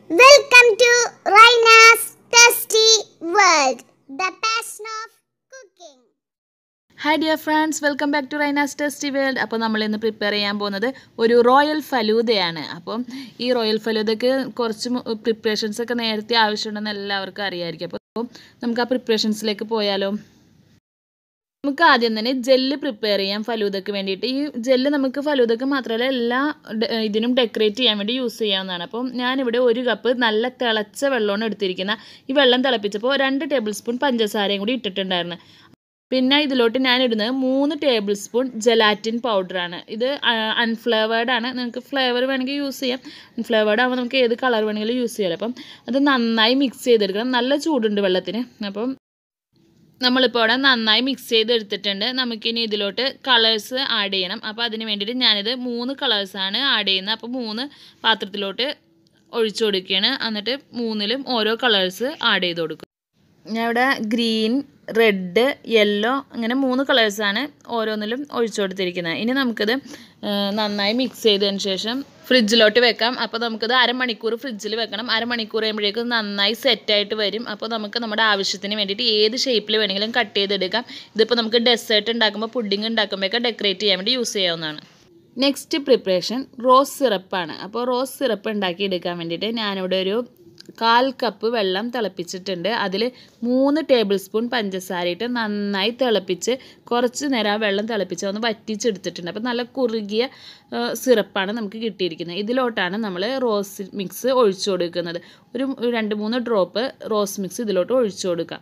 Welcome to Raina's Tasty World, the passion of cooking. Hi dear friends welcome back to Raina's tasty world അപ്പോൾ നമ്മൾ ഇന്ന് prepare ചെയ്യാൻ പോകുന്നത് ഒരു റോയൽ ഫലൂദയാണ് അപ്പം ഈ റോയൽ ഫലൂദയ്ക്ക് കുറച്ച് പ്രിപ്പറേഷൻസ് ഒക്കെ നേരത്തെ ആവശ്യമുണ്ടെന്ന് എല്ലാവർക്കും അറിയാമായിരിക്കും അപ്പോൾ നമുക്ക് ആ പ്രിപ്പറേഷൻസിലേക്ക് പോയാലോ നമുക്ക് ആദ്യം തന്നെ ജെല്ല് പ്രിപ്പയർ ചെയ്യാം ഫലൂദയ്ക്ക് വേണ്ടിയിട്ട് ഈ ജെല്ല് നമുക്ക് ഫലൂദയ്ക്ക് മാത്രമല്ല എല്ലാ ഡെ- ഇതിനും ഡെക്കറേറ്റ് ചെയ്യാൻ വേണ്ടി യൂസ് ചെയ്യാവുന്നതാണ് അപ്പം ഞാനിവിടെ ഒരു കപ്പ് നല്ല തിളച്ച വെള്ളമാണ് എടുത്തിരിക്കുന്ന ഈ വെള്ളം തിളപ്പിച്ചപ്പോൾ രണ്ട് ടേബിൾ സ്പൂൺ പഞ്ചസാരയും കൂടി ഇട്ടിട്ടുണ്ടായിരുന്നു പിന്നെ ഇതിലോട്ട് ഞാൻ ഇടുന്നത് മൂന്ന് ടേബിൾ സ്പൂൺ ജലാറ്റിൻ പൗഡറാണ് ഇത് അൺഫ്ലേവേർഡ് ആണ് നിങ്ങൾക്ക് ഫ്ലേവർ വേണമെങ്കിൽ യൂസ് ചെയ്യാം അൺഫ്ലേവേർഡ് ആകുമ്പോൾ നമുക്ക് ഏത് കളർ വേണമെങ്കിലും യൂസ് ചെയ്യാം അപ്പം അത് നന്നായി മിക്സ് ചെയ്തെടുക്കണം നല്ല ചൂടുണ്ട് വെള്ളത്തിന് അപ്പം നമ്മളിപ്പോൾ അവിടെ നന്നായി മിക്സ് ചെയ്ത് എടുത്തിട്ടുണ്ട് നമുക്കിനി ഇതിലോട്ട് കളേഴ്സ് ആഡ് ചെയ്യണം അപ്പോൾ അതിന് വേണ്ടിയിട്ട് ഞാനിത് മൂന്ന് കളേഴ്സാണ് ആഡ് ചെയ്യുന്നത് അപ്പോൾ മൂന്ന് പാത്രത്തിലോട്ട് ഒഴിച്ചു കൊടുക്കുകയാണ് എന്നിട്ട് മൂന്നിലും ഓരോ കളേഴ്സ് ആഡ് ചെയ്ത് കൊടുക്കും ഞാൻ ഇവിടെ ഗ്രീൻ റെഡ് യെല്ലോ അങ്ങനെ മൂന്ന് കളേഴ്സാണ് ഓരോന്നിലും ഒഴിച്ചു കൊടുത്തിരിക്കുന്നത് ഇനി നമുക്കിത് ആ, നന്നായി മിക്സ് ചെയ്തതിന് ശേഷം ഫ്രിഡ്ജിലോട്ട് വെക്കാം അപ്പോൾ നമുക്കിത് അരമണിക്കൂർ ഫ്രിഡ്ജിൽ വെക്കണം അരമണിക്കൂർ കഴിയുമ്പോഴേക്കും നന്നായി സെറ്റായിട്ട് വരും അപ്പോൾ നമുക്ക് നമ്മുടെ ആവശ്യത്തിന് വേണ്ടിയിട്ട് ഏത് ഷേപ്പിൽ വേണമെങ്കിലും കട്ട് ചെയ്തെടുക്കാം ഇതിപ്പോൾ നമുക്ക് ഡെസേർട്ട് ഉണ്ടാക്കുമ്പോൾ പുഡിംഗ് ഉണ്ടാക്കുമ്പോഴൊക്കെ ഡെക്കറേറ്റ് ചെയ്യാൻ വേണ്ടി യൂസ് ചെയ്യാവുന്നതാണ് നെക്സ്റ്റ് പ്രിപ്പറേഷൻ റോസ് സിറപ്പാണ് അപ്പോൾ റോസ് സിറപ്പ് ഉണ്ടാക്കി എടുക്കാൻ വേണ്ടിയിട്ട് ഞാനിവിടെ ഒരു കാൽ കപ്പ് വെള്ളം തിളപ്പിച്ചിട്ടുണ്ട് അതിൽ മൂന്ന് ടേബിൾ സ്പൂൺ പഞ്ചസാര ഇട്ട് നന്നായി തിളപ്പിച്ച് കുറച്ച് നേരം ആ വെള്ളം തിളപ്പിച്ച് ഒന്ന് വറ്റിച്ചെടുത്തിട്ടുണ്ട് അപ്പോൾ നല്ല കുറുകിയ ആ, സിറപ്പാണ് നമുക്ക് കിട്ടിയിരിക്കുന്നത് ഇതിലോട്ടാണ് നമ്മൾ റോസ് മിക്സ് ഒഴിച്ചു കൊടുക്കുന്നത് ഒരു രണ്ട് മൂന്ന് ഡ്രോപ്പ് റോസ് മിക്സ് ഇതിലോട്ട് ഒഴിച്ചു കൊടുക്കാം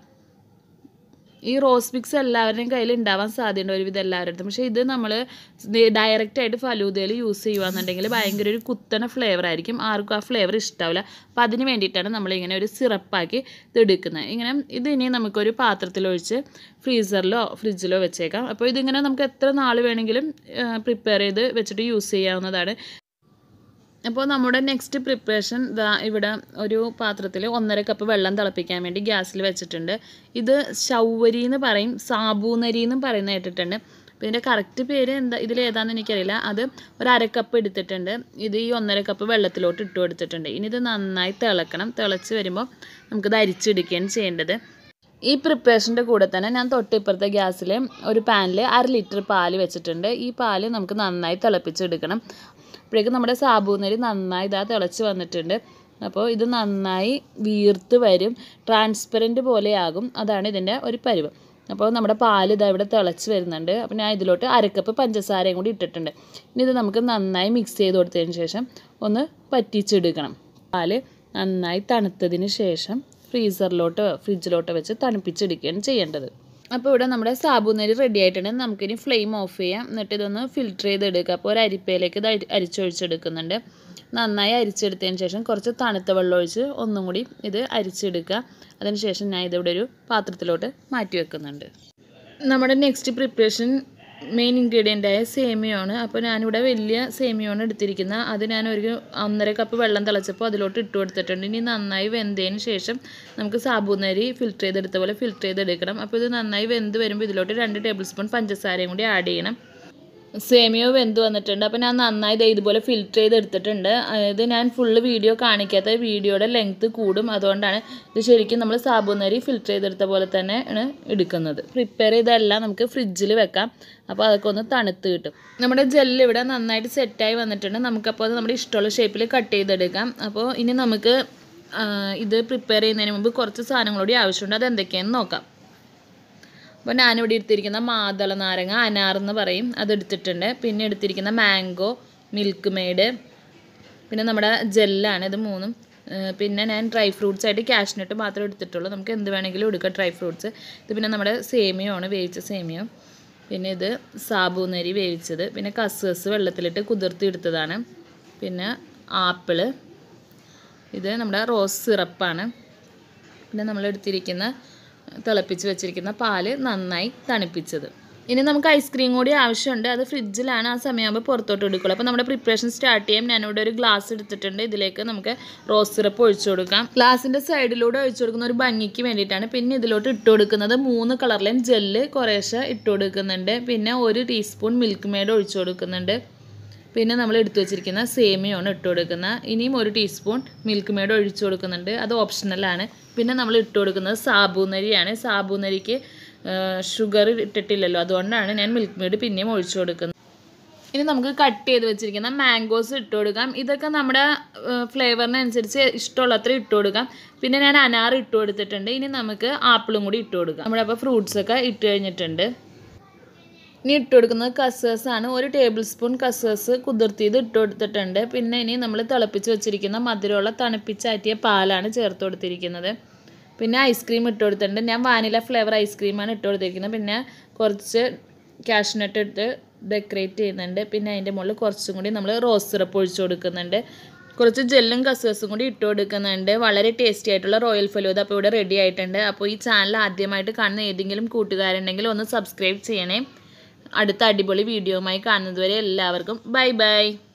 ഈ റോസ് മിക്സ് എല്ലാവരുടെയും കയ്യിൽ ഉണ്ടാവാൻ സാധ്യതയുണ്ട് ഒരുവിധം എല്ലാവരുടെ അടുത്തും പക്ഷേ ഇത് നമ്മൾ ഡയറക്റ്റ് ആയിട്ട് ഫലൂദയിൽ യൂസ് ചെയ്യുകയാണെന്നുണ്ടെങ്കിൽ ഭയങ്കര ഒരു കുത്തണ ഫ്ലേവർ ആയിരിക്കും ആർക്കും ആ ഫ്ലേവർ ഇഷ്ടാവില്ല അപ്പോൾ അതിന് വേണ്ടിയിട്ടാണ് നമ്മൾ ഇങ്ങനെ ഒരു സിറപ്പാക്കി ഇത് എടുക്കുന്നത് ഇങ്ങനെ ഇത് ഇനി നമുക്കൊരു പാത്രത്തിലൊഴിച്ച് ഫ്രീസറിലോ ഫ്രിഡ്ജിലോ വെച്ചേക്കാം അപ്പോൾ ഇതിങ്ങനെ നമുക്ക് എത്ര നാൾ വേണമെങ്കിലും പ്രിപ്പയർ ചെയ്ത് വെച്ചിട്ട് യൂസ് ചെയ്യാവുന്നതാണ് അപ്പോൾ നമ്മുടെ നെക്സ്റ്റ് പ്രിപ്പറേഷൻ ദാ ഇവിടെ ഒരു പാത്രത്തിൽ ഒന്നര കപ്പ് വെള്ളം തിളപ്പിക്കാൻ വേണ്ടി ഗ്യാസിൽ വെച്ചിട്ടുണ്ട് ഇത് ശൗവരി എന്ന് പറയും സാബൂനരി എന്നും പറയുന്ന കേട്ടിട്ടുണ്ട് അപ്പോൾ ഇതിൻ്റെ കറക്റ്റ് പേര് എന്താ ഇതിൽ ഏതാണെന്ന് എനിക്കറിയില്ല അത് ഒരു അര കപ്പ് എടുത്തിട്ടുണ്ട് ഇത് ഈ ഒന്നര കപ്പ് വെള്ളത്തിലോട്ട് ഇട്ട് കൊടുത്തിട്ടുണ്ട് ഇനി ഇത് നന്നായി തിളക്കണം തിളച്ച് വരുമ്പോൾ നമുക്കിത് അരിച്ചെടുക്കുകയാണ് ചെയ്യേണ്ടത് ഈ പ്രിപ്പറേഷൻ്റെ കൂടെ തന്നെ ഞാൻ തൊട്ടിപ്പുറത്തെ ഗ്യാസിൽ ഒരു പാനിൽ അര ലിറ്റർ പാല് വെച്ചിട്ടുണ്ട് ഈ പാല് നമുക്ക് നന്നായി തിളപ്പിച്ചെടുക്കണം അപ്പോഴേക്കും നമ്മുടെ സാബൂനരി നന്നായി ഇതാ തിളച്ച് വന്നിട്ടുണ്ട് അപ്പോൾ ഇത് നന്നായി വീർത്ത് വരും ട്രാൻസ്പെറൻറ്റ് പോലെയാകും അതാണ് ഇതിൻ്റെ ഒരു പരുവം അപ്പോൾ നമ്മുടെ പാല് ഇതാ ഇവിടെ തിളച്ച് വരുന്നുണ്ട് അപ്പോൾ ഞാൻ ഇതിലോട്ട് അരക്കപ്പ് പഞ്ചസാരയും കൂടി ഇട്ടിട്ടുണ്ട് ഇനി ഇത് നമുക്ക് നന്നായി മിക്സ് ചെയ്ത് കൊടുത്തതിന് ശേഷം ഒന്ന് പറ്റിച്ചെടുക്കണം പാല് നന്നായി തണുത്തതിന് ശേഷം ഫ്രീസറിലോട്ടോ ഫ്രിഡ്ജിലോട്ടോ വെച്ച് തണുപ്പിച്ചെടുക്കുകയാണ് ചെയ്യേണ്ടത് അപ്പോൾ ഇവിടെ നമ്മുടെ സാബുനരി റെഡി ആയിട്ടുണ്ട് നമുക്കിനി ഫ്ലെയിം ഓഫ് ചെയ്യാം എന്നിട്ട് ഇതൊന്ന് ഫിൽറ്റർ ചെയ്തെടുക്കുക അപ്പോൾ ഒരു അരിപ്പയിലേക്ക് ഇത് അരി അരിച്ചൊഴിച്ചെടുക്കുന്നുണ്ട് നന്നായി അരിച്ചെടുത്തതിന് ശേഷം കുറച്ച് തണുത്ത വെള്ളം ഒഴിച്ച് ഒന്നും കൂടി ഇത് അരിച്ചെടുക്കുക അതിന് ശേഷം ഞാൻ ഇതിവിടെ ഒരു പാത്രത്തിലോട്ട് മാറ്റി വെക്കുന്നുണ്ട് നമ്മുടെ നെക്സ്റ്റ് പ്രിപ്പറേഷൻ മെയിൻ ഇൻഗ്രീഡിയൻ്റായ സേമിയമാണ് അപ്പോൾ ഞാനിവിടെ വലിയ സേമിയമാണ് എടുത്തിരിക്കുന്നത് അത് ഞാൻ ഒരു ഒന്നര കപ്പ് വെള്ളം തിളച്ചപ്പോൾ അതിലോട്ട് ഇട്ട് കൊടുത്തിട്ടുണ്ട് ഇനി നന്നായി വെന്തതിന് ശേഷം നമുക്ക് സാബൂനരി ഫിൽറ്റർ ചെയ്തെടുത്ത പോലെ ഫിൽറ്റർ ചെയ്തെടുക്കണം അപ്പോൾ ഇത് നന്നായി വെന്ത് വരുമ്പോൾ ഇതിലോട്ട് രണ്ട് ടേബിൾ സ്പൂൺ പഞ്ചസാരയും കൂടി ആഡ് ചെയ്യണം സേമിയോ വെന്ത് വന്നിട്ടുണ്ട് അപ്പോൾ ഞാൻ നന്നായി ദേ ഇതുപോലെ ഫിൽറ്റർ ചെയ്തെടുത്തിട്ടുണ്ട് ഇത് ഞാൻ ഫുള്ള് വീഡിയോ കാണിക്കാത്ത വീഡിയോയുടെ ലെങ്ത്ത് കൂടും അതുകൊണ്ടാണ് ഇത് ശരിക്കും നമ്മൾ സാബുനരി ഫിൽറ്റർ ചെയ്തെടുത്ത പോലെ തന്നെ ആണ് എടുക്കുന്നത് പ്രിപ്പയർ ചെയ്തെല്ലാം നമുക്ക് ഫ്രിഡ്ജിൽ വെക്കാം അപ്പോൾ അതൊക്കെ ഒന്ന് തണുത്ത് കിട്ടും നമ്മുടെ ജെല്ല് ഇവിടെ നന്നായിട്ട് സെറ്റായി വന്നിട്ടുണ്ട് നമുക്കപ്പോൾ അത് നമ്മുടെ ഇഷ്ടമുള്ള ഷേപ്പിൽ കട്ട് ചെയ്തെടുക്കാം അപ്പോൾ ഇനി നമുക്ക് ആ, ഇത് പ്രിപ്പയർ ചെയ്യുന്നതിന് മുമ്പ് കുറച്ച് സാധനങ്ങളൂടി ആവശ്യമുണ്ട് അത് എന്തൊക്കെയാണെന്ന് നോക്കാം അപ്പോൾ ഞാനിവിടെ എടുത്തിരിക്കുന്ന മാതള നാരങ്ങ അനാർ എന്ന് പറയും അത് എടുത്തിട്ടുണ്ട് പിന്നെ എടുത്തിരിക്കുന്ന മാംഗോ മിൽക്ക് മെയ്ഡ് പിന്നെ നമ്മുടെ ജെല്ലാണ് ഇത് മൂന്നും ഏഹ് പിന്നെ ഞാൻ ഡ്രൈ ഫ്രൂട്ട്സ് ആയിട്ട് കാഷ്നട്ട് മാത്രമേ എടുത്തിട്ടുള്ളൂ നമുക്ക് എന്ത് വേണമെങ്കിലും എടുക്കാം ഡ്രൈ ഫ്രൂട്ട്സ് ഇത് പിന്നെ നമ്മുടെ സേമിയോ ആണ് വേവിച്ച സേമിയോ പിന്നെ ഇത് സാബൂനരി വേവിച്ചത് പിന്നെ കസ്കസ് വെള്ളത്തിലിട്ട് കുതിർത്തി എടുത്തതാണ് പിന്നെ ആപ്പിള് ഇത് നമ്മുടെ റോസ് സിറപ്പാണ് പിന്നെ നമ്മൾ എടുത്തിരിക്കുന്ന തിളപ്പിച്ച് വെച്ചിരിക്കുന്ന പാല് നന്നായി തണുപ്പിച്ചത് ഇനി നമുക്ക് ഐസ്ക്രീം കൂടി ആവശ്യമുണ്ട് അത് ഫ്രിഡ്ജിലാണ് ആ സമയമാകുമ്പോൾ പുറത്തോട്ട് എടുക്കുള്ളൂ അപ്പോൾ നമ്മുടെ പ്രിപ്പറേഷൻ സ്റ്റാർട്ട് ചെയ്യാം ഞാനിവിടെ ഒരു ഗ്ലാസ് എടുത്തിട്ടുണ്ട് ഇതിലേക്ക് നമുക്ക് റോസ് സിറപ്പ് ഒഴിച്ചു കൊടുക്കാം ഗ്ലാസിൻ്റെ സൈഡിലൂടെ ഒഴിച്ചു കൊടുക്കുന്ന ഒരു ഭംഗിക്ക് വേണ്ടിയിട്ടാണ് പിന്നെ ഇതിലോട്ട് ഇട്ട് കൊടുക്കുന്നത് മൂന്ന് കളറിലെയും ജെല്ല് കുറേശ്ശെ ഇട്ട് കൊടുക്കുന്നുണ്ട് പിന്നെ ഒരു ടീസ്പൂൺ മിൽക്ക് മെയ്ഡ് ഒഴിച്ചു കൊടുക്കുന്നുണ്ട് പിന്നെ നമ്മൾ എടുത്തു വെച്ചിരിക്കുന്ന സേമിയാണ് ഇട്ട് കൊടുക്കുന്നത് ഇനിയും ഒരു ടീസ്പൂൺ മിൽക്ക് മെയ്ഡ് ഒഴിച്ചു കൊടുക്കുന്നുണ്ട് അത് ഓപ്ഷണലാണ് പിന്നെ നമ്മൾ ഇട്ട് കൊടുക്കുന്നത് സാബൂനരിയാണ് സാബൂനരിക്ക് ഷുഗർ ഇട്ടിട്ടില്ലല്ലോ അതുകൊണ്ടാണ് ഞാൻ മിൽക്ക് മെയ്ഡ് പിന്നെയും ഒഴിച്ചു കൊടുക്കുന്നത് ഇനി നമുക്ക് കട്ട് ചെയ്ത് വെച്ചിരിക്കുന്ന മാംഗോസ് ഇട്ട് കൊടുക്കാം ഇതൊക്കെ നമ്മുടെ ഫ്ലേവറിനനുസരിച്ച് ഇഷ്ടമുള്ളത്ര ഇട്ട് കൊടുക്കാം പിന്നെ ഞാൻ അനാർ ഇട്ട് കൊടുത്തിട്ടുണ്ട് ഇനി നമുക്ക് ആപ്പിളും കൂടി ഇട്ട് കൊടുക്കാം നമ്മുടെ അപ്പോൾ ഫ്രൂട്ട്സ് ഒക്കെ ഇട്ട് കഴിഞ്ഞിട്ടുണ്ട് ഇനി ഇട്ട് കൊടുക്കുന്നത് കസേഴ്സ് ആണ് ഒരു ടേബിൾ സ്പൂൺ കസേഴ്സ് കുതിർത്തിയത് ഇട്ട് കൊടുത്തിട്ടുണ്ട് പിന്നെ ഇനി നമ്മൾ തിളപ്പിച്ച് വെച്ചിരിക്കുന്ന മധുരമുള്ള തണുപ്പിച്ചാറ്റിയ പാലാണ് ചേർത്ത് കൊടുത്തിരിക്കുന്നത് പിന്നെ ഐസ്ക്രീം ഇട്ട് കൊടുത്തിട്ടുണ്ട് ഞാൻ വാനില ഫ്ലേവർ ഐസ്ക്രീമാണ് ഇട്ട് കൊടുത്തിരിക്കുന്നത് പിന്നെ കുറച്ച് കാഷ്നട്ട് ഇട്ട് ഡെക്കറേറ്റ് ചെയ്യുന്നുണ്ട് പിന്നെ അതിൻ്റെ മുകളിൽ കുറച്ചും കൂടി നമ്മൾ റോസ് സിറപ്പ് ഒഴിച്ച് കൊടുക്കുന്നുണ്ട് കുറച്ച് ജെല്ലും കസേഴ്സും കൂടി ഇട്ട് കൊടുക്കുന്നുണ്ട് വളരെ ടേസ്റ്റി ആയിട്ടുള്ള റോയൽ ഫലൂദ അപ്പോൾ ഇവിടെ റെഡി ആയിട്ടുണ്ട് അപ്പോൾ ഈ ചാനൽ ആദ്യമായിട്ട് കാണുന്ന ഏതെങ്കിലും കൂട്ടുകാരുണ്ടെങ്കിൽ ഒന്ന് സബ്സ്ക്രൈബ് ചെയ്യണേ അടുത്ത അടിപൊളി വീഡിയോയുമായി കാണുന്നതുവരെ എല്ലാവർക്കും ബൈ ബൈ